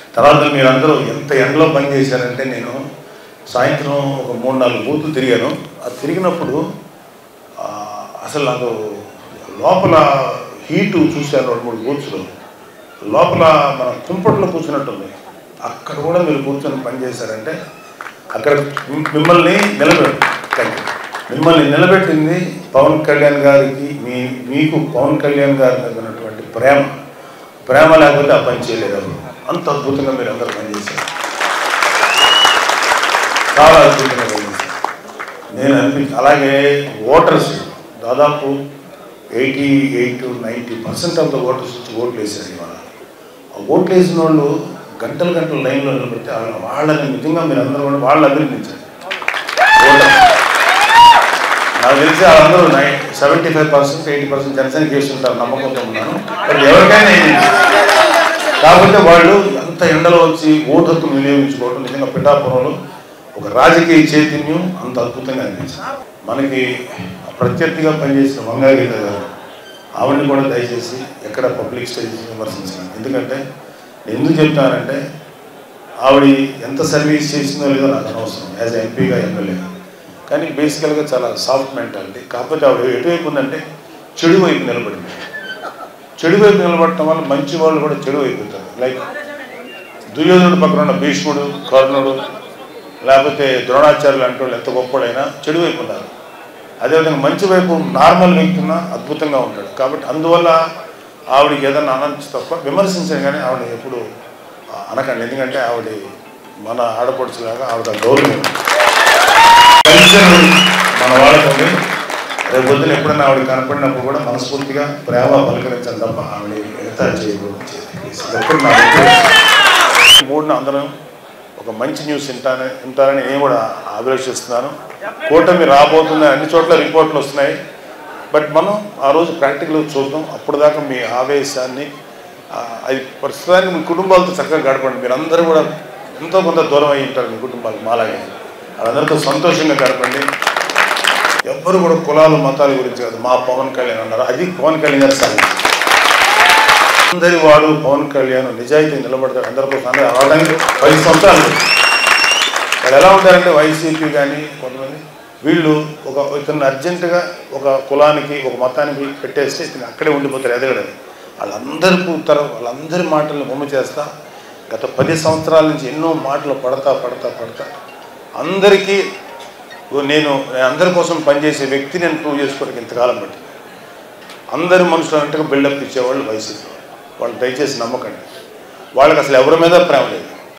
తర్వాత మీరందరూ ఎంత ఎండలో పని చేశారంటే నేను సాయంత్రం ఒక మూడు నాలుగు బూతులు తిరిగాను అది తిరిగినప్పుడు ఆ, అసలు నాకు లోపల హీటు చూశాను రెండు మూడు బూత్స్లో లోపల మన కుంపట్లో కూర్చున్నట్టుంది అక్కడ కూడా మీరు కూర్చొని పని చేశారంటే అక్కడ మిమ్- మిమ్మల్ని నిలబెట్టు థ్యాంక్ యూ మిమ్మల్ని నిలబెట్టింది పవన్ కళ్యాణ్ గారికి మీ మీకు పవన్ కళ్యాణ్ గారి మీద ఉన్నటువంటి ప్రేమ ప్రేమ లేకపోతే ఆ పని చేయలేదు అసలు. అంత అద్భుతంగా మీరు అందరూ పనిచేశారు చాలా అద్భుతంగా పనిచేశారు నేను అనిపించి అలాగే ఓటర్స్ దాదాపు eighty eight ninety percent of the voters వచ్చి ఓట్లు వేశారు ఇవాళ ఆ ఓట్లు వేసిన వాళ్ళు గంటలు గంటలు లైన్లో నిలబడితే వాళ్ళ- వాళ్ళని నిజంగా మీరు అందరూ కూడా వాళ్ళు అభినందించారు ఓటర్స్. నాకు తెలిసి వాళ్ళందరూ నై seventy five percent eighty percent Janasena చేస్తుంటారు నమ్మకంతో ఉన్నాను బట్ ఎవరికైనా ఇది కాకపోతే వాళ్ళు ఎంత ఎండలో వచ్చి ఓటు హక్కును వినియోగించుకోవడం నిజంగా పిఠాపురంలో ఒక రాజకీయ చైతన్యం అంత అద్భుతంగా అనిపించింది మనకి ప్రత్యర్థిగా పనిచేసిన వంగాగీత గారు ఆవిడని కూడా దయచేసి ఎక్కడ పబ్లిక్ స్టేజ్ విమర్శించాను ఎందుకంటే నేను ఎందుకు చెప్తానంటే ఆవిడ ఎంత సర్వీస్ చేసిందో లేదో నాకు అనవసరం యాజ్ ఎంపీగా ఎమ్మెల్యేగా కానీ బేసికల్గా చాలా సాఫ్ట్ మెంటాలిటీ కాకపోతే ఆవిడ ఎటువైపు ఉందంటే చెడు వైపు నిలబడింది చెడు వైపు నిలబడటం వల్ల మంచి వాళ్ళు కూడా చెడు అయిపోతారు లైక్ దుర్యోధనుడు పక్కన ఉన్న భీష్ముడు కర్ణుడు లేకపోతే ద్రోణాచార్యులు అంటే వాళ్ళు ఎంత గొప్పడైనా చెడు వైపు ఉన్నారు అదేవిధంగా మంచి వైపు నార్మల్ వ్యక్తి ఉన్నా అద్భుతంగా ఉంటాడు కాబట్టి అందువల్ల ఆవిడకి ఏదన్నా అనొచ్చు తప్ప విమర్శించాను కానీ ఆవిడ ఎప్పుడు అనకండి ఎందుకంటే ఆవిడ మన ఆడపడుచులాగా ఆవిడ గౌరవం కల్చర్ మన వాళ్ళకి రేపు పొద్దున ఎప్పుడైనా ఆవిడ కనపడినప్పుడు కూడా మనస్ఫూర్తిగా ప్రేమ పలకరించాలి తప్ప ఆవిడ మిగతా చేయకూడదు ఎప్పుడు నా ఉద్దేశం. మూడున అందరం ఒక మంచి న్యూస్ వింటానే వింటారని నేను కూడా అభిలషిస్తున్నాను కూటమి రాబోతుంది అన్ని చోట్ల రిపోర్ట్లు వస్తున్నాయి బట్ మనం ఆ రోజు ప్రాక్టికల్గా చూద్దాం అప్పుడు దాకా మీ ఆవేశాన్ని ఆ, అది ప్రస్తుతానికి మీ కుటుంబాలతో చక్కగా గడపండి మీరు అందరూ కూడా ఎంతో కొంత దూరం అయి ఉంటారు మీ కుటుంబాలు మాలాగే వాళ్ళందరితో సంతోషంగా గడపండి ఎవ్వరు కూడా కులాలు మతాల గురించి కాదు మా పవన్ కళ్యాణ్ అన్నారు అది పవన్ కళ్యాణ్ గారు సాగు అందరి వాడు పవన్ కళ్యాణ్ నిజాయితీ నిలబడతాడు అందరి కోసం అందరూ అవడానికి పది సంవత్సరాలు వాళ్ళు ఎలా ఉంటారంటే వైసీపీ కానీ కొంతమంది వీళ్ళు ఒక ఇతను అర్జెంటుగా ఒక కులానికి ఒక మతానికి పెట్టేస్తే ఇతను అక్కడే ఉండిపోతారు ఎదగడని వాళ్ళందరి ఉత్తరం వాళ్ళందరి మాటలను బొమ్మ చేస్తా గత పది సంవత్సరాల నుంచి ఎన్నో మాటలు పడతా పడతా పడతా అందరికీ ఓ నేను నేను అందరి కోసం పనిచేసే వ్యక్తి నేను ప్రూవ్ చేసుకోవడానికి ఇంతకాలం పట్టింది అందరి మనుషులు అన్నట్టుగా బిల్డప్ ఇచ్చేవాళ్ళు వైసీపీ వాళ్ళు దయచేసి నమ్మకండి వాళ్ళకి అసలు ఎవరి మీద ప్రేమ లేదు